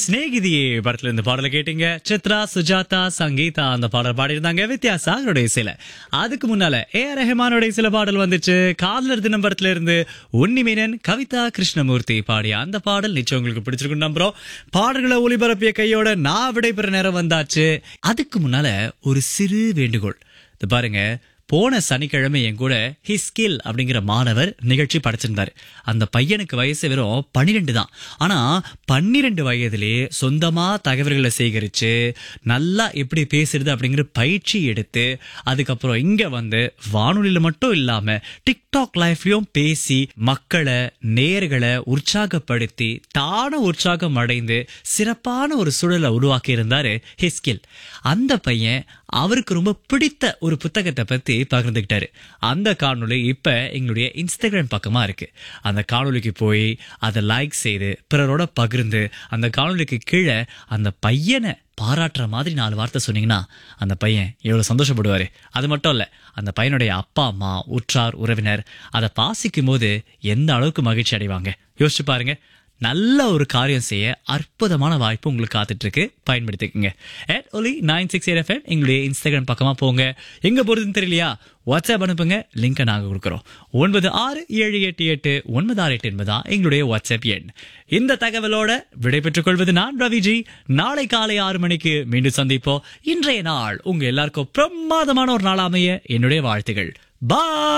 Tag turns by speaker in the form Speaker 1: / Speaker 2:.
Speaker 1: சிநேகிதியே படத்துல இருந்து பாடலை கேட்டீங்க சித்ரா சுஜாதா சங்கீதா அந்த பாடல் பாடியிருந்தாங்க வித்யாசா அவருடைய சில அதுக்கு முன்னால ஏ ஆர் ரஹ்மானுடைய சில பாடல் வந்துச்சு காதலர் தினம் படத்துல இருந்து உன்னிமீனன் கவிதா கிருஷ்ணமூர்த்தி பாடிய அந்த பாடல் நிச்சயம் உங்களுக்கு பிடிச்சிருக்கும் நம்புறோம் பாடல்களை ஒளிபரப்பிய கையோட நான் விடைபெற நேரம் வந்தாச்சு அதுக்கு முன்னால ஒரு சிறு வேண்டுகோள் இது பாருங்க போன சனிக்கிழமை என் கூட ஹிஸ்கில் அப்படிங்கிற மாணவர் நிகழ்ச்சி படைச்சிருந்தாரு அந்த பையனுக்கு வயசு வெறும் பன்னிரெண்டு தான் ஆனா பன்னிரெண்டு வயதிலே சொந்தமா தகவல்களை சேகரிச்சு நல்லா எப்படி பேசுறது அப்படிங்கிற பயிற்சி எடுத்து அதுக்கப்புறம் இங்க வந்து வானொலியில மட்டும் இல்லாம டிக்டாக் லைஃப்லயும் பேசி மக்களை நேர்களை உற்சாகப்படுத்தி தான உற்சாகம் அடைந்து சிறப்பான ஒரு சூழலை உருவாக்கி இருந்தாரு ஹிஸ்கில் அந்த பையன் அவருக்கு ரொம்ப பிடித்த ஒரு புத்தகத்தை பத்தி பகிர்ந்துக்கிட்டாரு அந்த காணொளி இப்ப எங்களுடைய இன்ஸ்டாகிராம் பக்கமா இருக்கு அந்த காணொளிக்கு போய் அதை லைக் செய்து பிறரோட பகிர்ந்து அந்த காணொளிக்கு கீழே அந்த பையனை பாராட்டுற மாதிரி நாலு வார்த்தை சொன்னீங்கன்னா அந்த பையன் எவ்வளவு சந்தோஷப்படுவாரு அது மட்டும் இல்ல அந்த பையனுடைய அப்பா அம்மா உற்றார் உறவினர் அதை பாசிக்கும் போது எந்த அளவுக்கு மகிழ்ச்சி அடைவாங்க யோசிச்சு பாருங்க நல்ல ஒரு காரியம் செய்ய அற்புதமான வாய்ப்பு உங்களுக்கு காத்துட்டு இருக்கு பயன்படுத்திக்கங்க at Oli nine six eight F M Instagram இன்ஸ்டாகிராம் பக்கமா போங்க எங்க போறதுன்னு தெரியலையா வாட்ஸ்அப் அனுப்புங்க லிங்கை நாங்க கொடுக்குறோம் ஒன்பது ஆறு ஏழு எட்டு எட்டு ஒன்பது ஆறு எட்டு என்பதா எங்களுடைய வாட்ஸ்அப் எண் இந்த தகவலோட விடைபெற்றுக் கொள்வது நான் ரவிஜி நாளை காலை ஆறு மணிக்கு மீண்டும் சந்திப்போம் இன்றைய நாள் உங்க எல்லாருக்கும் பிரமாதமான ஒரு நாள் அமைய என்னுடைய வாழ்த்துகள் பாய்